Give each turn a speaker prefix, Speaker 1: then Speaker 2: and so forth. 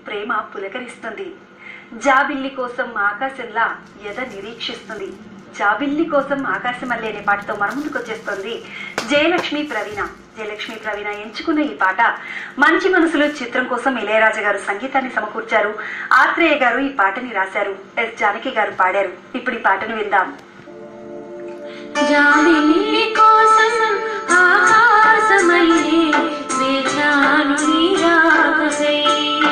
Speaker 1: ప్రేమ పులకరిస్తుంది జాబిల్లి కోసం ఆకాశంలా ఎద నిరీక్షిస్తుంది జాబిల్లి కోసం ఆకాశం అల్లేనే పాటతో మన ముందుకు వచ్చేస్తుంది జయలక్ష్మి ప్రవీణ జయలక్ష్మి ప్రవీణ ఎంచుకున్న ఈ పాట మంచి మనసులు చిత్రం కోసం ఇళయరాజా గారు సంగీతాన్ని సమకూర్చారు ఆత్రేయ గారు ఈ పాటని రాశారు ఎస్ జానకి గారు పాడారు ఇప్పుడు ఈ పాటను విందాం
Speaker 2: జాబిల్లి కోసం ఆకాశమయ్యే వేచాను నీ రాకకై